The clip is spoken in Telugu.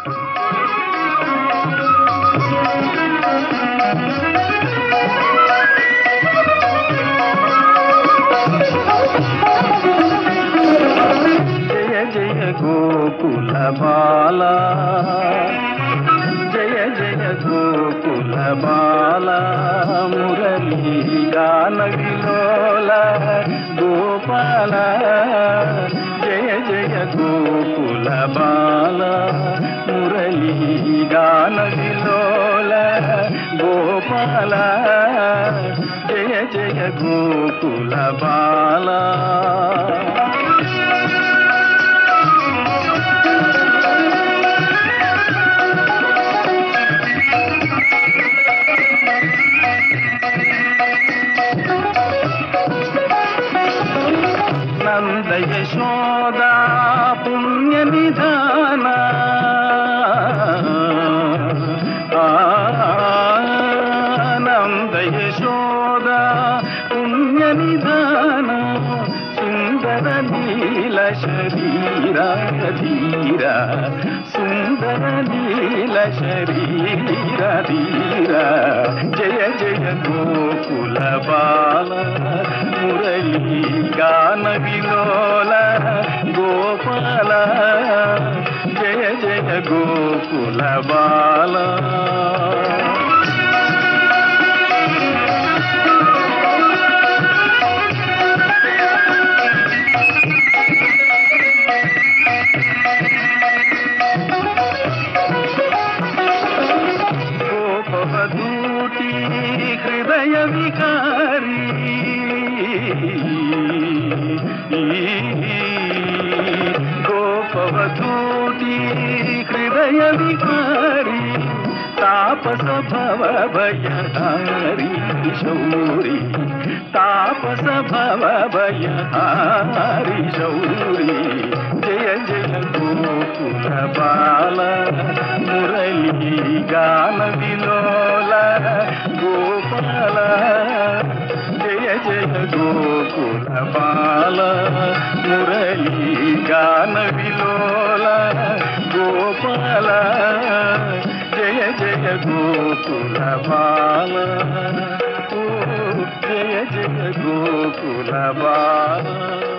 జయ జయ గోకుల బాల జయ జయ గోకుల బాల మురళీ గాన విలోల గోపాల జయ జయ గోకుల బాల మురళీ గాన విలోల గోపాల జయ జయ గోకుల బాల నంద యశోద పుణ్య నిధాన నంద యశోద పుణ్య నిధాన సుందర నీల శరీర ధీర సుందర నీల శరీర ధీర జయ జయ గోకుల బాల మురళీ గాన విలోల గోపాల జయ జయ గోకుల బాల గోపవధూటి హృదయ వికారి గోపవధూటి హృదయ వికారి తాపస భవ భయహారి శౌరి తాపస భవ భయహారి శౌరి జయ జయ గోకుల బాల మురళీ గాన విలోల గోపాల జయ జయ గోకుల బాల మురళీ గాన విలోల గోపాల జయ జయ గోకుల బాల ఓ జయ జయ గోకుల బాల